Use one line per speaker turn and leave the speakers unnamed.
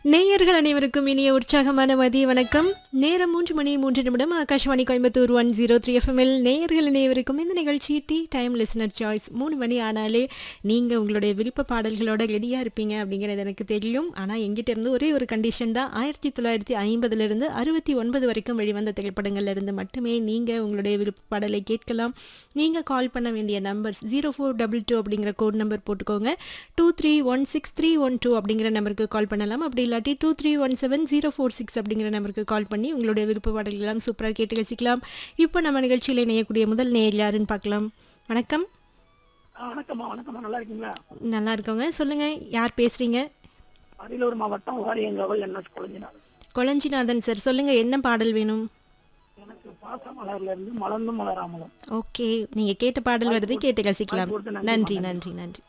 நேயர்கள் அனைவருக்கும் இனிய உற்சாகமான மதிய வணக்கம் நேரம் மூன்று மணி மூன்று நிமிடம் Akashvani Coimbatore one zero three எஃப்எம்எல் நேயர்கள் அனைவருக்கும் இந்த நிகழ்ச்சி டீ டைம் லிசனர் சாய்ஸ் மூணு மணி ஆனாலே நீங்கள் உங்களுடைய விருப்ப பாடல்களோட ரெடியாக இருப்பீங்க அப்படிங்கிறது எனக்கு தெரியும் ஆனால் எங்கிட்ட இருந்து ஒரே ஒரு கண்டிஷன் தான் ஆயிரத்தி தொள்ளாயிரத்தி ஐம்பதுலேருந்து அறுபத்தி ஒன்பது வரைக்கும் வெளிவந்த திரைப்படங்கள்ல இருந்து மட்டுமே நீங்கள் உங்களுடைய விருப்ப பாடலை கேட்கலாம் நீங்கள் கால் பண்ண வேண்டிய numbers zero four double two அப்படிங்கிற கோட் நம்பர் போட்டுக்கோங்க two three one six three one two அப்படிங்கிற நம்பருக்கு கால் பண்ணலாம் அப்படி இல்லாட்டி two three one seven zero four six அப்படிங்கிற நம்பருக்கு கால் பண்ணி உங்களுடைய விருப்ப பாடல்கள் எல்லாம் சூப்பராக கேட்டு ரசிக்கலாம் இப்போ நம்ம நிகழ்ச்சியில் இணையக்கூடிய முதல் நேர் யாருன்னு பார்க்கலாம் வணக்கம்
ஆ, வணக்கம்மா வணக்கம்மா நல்லா இருக்கீங்களா
நல்லா இருக்கோங்க சொல்லுங்கள் யார் பேசுகிறீங்க
அரியலூர் மாவட்டம் வாரியங்காவல் என்எஸ் கொலைஞ்சினார்
கொளஞ்சிநாதன் சார் சொல்லுங்கள் என்ன பாடல் வேணும்
எனக்கு பாச மலர்ல இருந்து மலர்ந்து மலராமலும்
ஓகே நீங்கள் கேட்ட பாடல் வருது கேட்டு ரசிக்கலாம்
வாய்ப்பு கொடுத்து நன்றி,
நன்றி
நன்றி.
நன்றி நன்றி